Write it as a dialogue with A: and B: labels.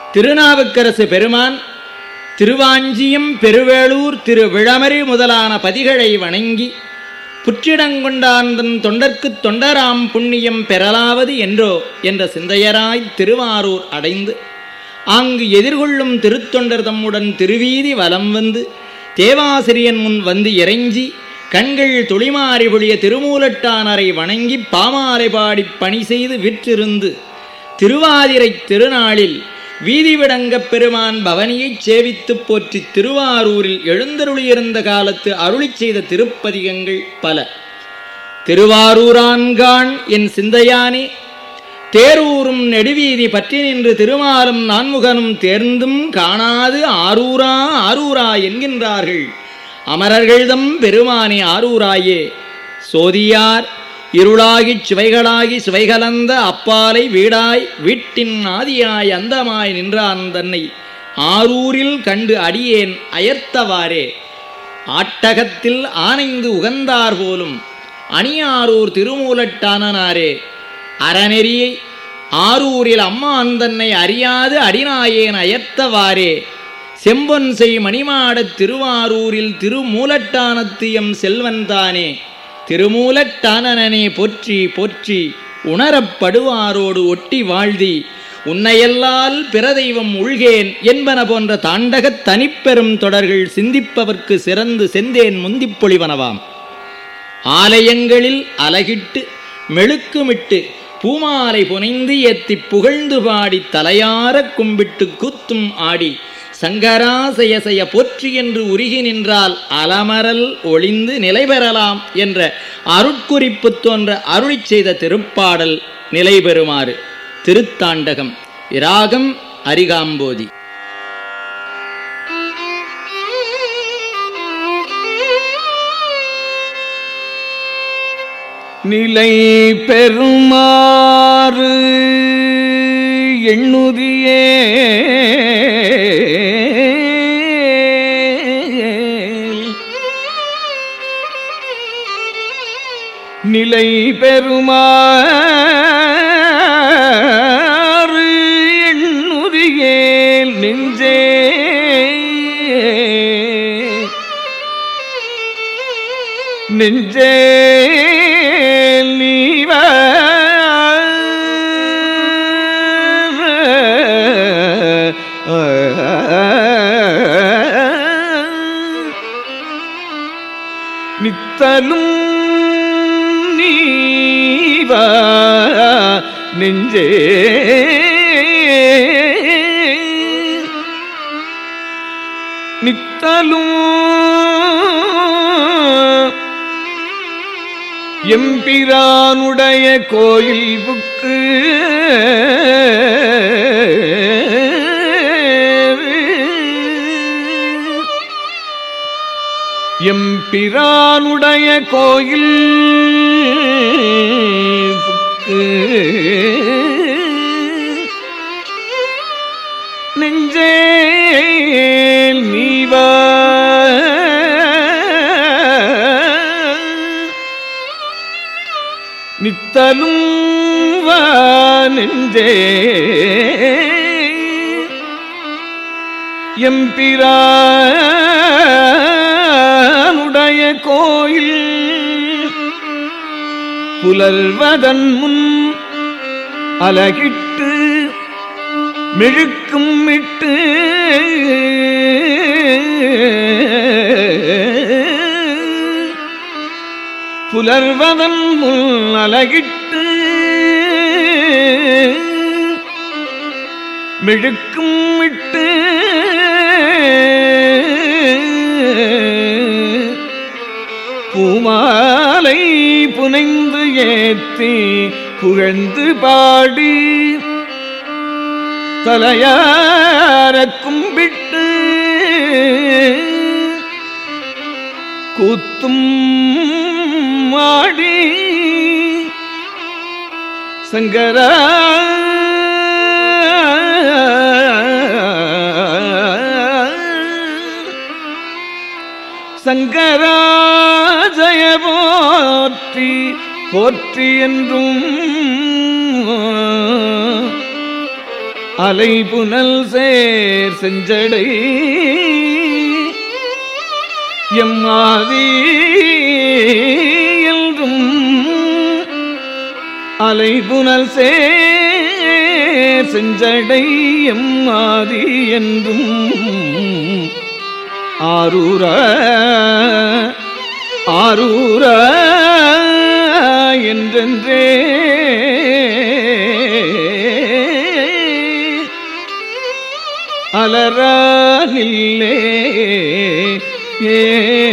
A: திருநாவுக்கரசு பெருமான் திருவாஞ்சியம் பெருவேளூர் திரு விழமறி முதலான பதிகளை வணங்கி புற்றிடங்கொண்டாந்தன் தொண்டர்க்குத் தொண்டராம் புண்ணியம் பெறலாவது என்றோ என்ற சிந்தையராய் திருவாரூர் அடைந்து ஆங்கு எதிர்கொள்ளும் திருத்தொண்டர் தம்முடன் திருவீதி வலம் வந்து தேவாசிரியன் முன் வந்து இறைஞ்சி கண்கள் துளிமாறி பொழிய திருமூலட்டானரை வணங்கி பாமாலை பாடிப் பணி செய்து விற்றிருந்து திருவாதிரைத் திருநாளில் வீதிவிடங்கப் பெருமான் பவனியைச் சேவித்துப் போற்றி திருவாரூரில் எழுந்தருளியிருந்த காலத்து அருளிச் செய்த திருப்பதிகங்கள் பல திருவாரூரான்கான் என் சிந்தையானே தேரூரும் நெடுவீதி பற்றி நின்று திருமாலும் நான்முகனும் தேர்ந்தும் காணாது ஆரூரா ஆரூரா என்கின்றார்கள் அமரர்கள்தம் பெருமானே ஆரூராயே சோதியார் இருளாகிச் சுவைகளாகி சுவைகலந்த அப்பாலை வீடாய் வீட்டின் ஆதியாய் அந்தமாய் நின்றான் தன்னை ஆரூரில் கண்டு அடியேன் அயர்த்தவாறே ஆட்டகத்தில் ஆனைந்து உகந்தார் போலும் அணியாரூர் திருமூலட்டானனாரே அறநெறியை ஆரூரில் அம்மான் தன்னை அறியாது அடிநாயேன் அயர்த்தவாறே செம்பொன் செய் மணிமாடத் திருவாரூரில் திருமூலட்டானத்து எம் செல்வன்தானே திருமூலட்டானனே போற்றி போற்றி உணரப்படுவாரோடு ஒட்டி வாழ்தி உன்னையல்லால் பிறதெய்வம் உள்கேன் என்பன போன்ற தாண்டகத் தனிப்பெரும் தொடர்கள் சிந்திப்பவர்க்கு சிறந்து செந்தேன் முந்திப் பொழிவனவாம் ஆலயங்களில் அலகிட்டு மெழுக்குமிட்டு பூமாலை புனைந்து ஏத்திப் புகழ்ந்து பாடி தலையாரக் கும்பிட்டு கூத்தும் ஆடி சங்கராசயசய போற்றி என்று உருகி நின்றால் அலமரல் ஒளிந்து நிலை பெறலாம் என்ற அருட்குறிப்பு தோன்ற அருளிச் செய்த திருப்பாடல் நிலை பெறுமாறு திருத்தாண்டகம் இராகம் அரிகாம்போதி
B: நிலை பெறுமாறு எண்ணுதியே நிலை பெறுமாறு எண்ணுதியேல் நெஞ்சே நெஞ்சே நீவ நித்தலும் நீவ நெஞ்சே நித்தலும் எம்பிரானுடைய கோயில் புக்கு எம்பிரானுடைய கோயில் புக்கு நெஞ்சே நீவா நித்தலும் வா நெஞ்சே எம்பிரானுடைய கோயில் புலர்வதன் முன் அலகிட்டு மெழுக்கும் இட்டு புலர்வதன் முன் அலகிட்டு மெழுக்கும் இட்டு பூமாலை புனைந்து ஏத்தி புகழ்ந்து பாடி தலையார கும்பிட்டு கூத்தும் மாடி சங்கரா சங்கராஜய போற்றி போற்றி என்றும் அலை புனல் சேர் செஞ்சடை எம்மாதி என்றும் அலை புனல் சேர் செஞ்சடை எம்மாதி என்றும் ஆரூர ஆரூர என்றென்றே அலரானில்லே ஏ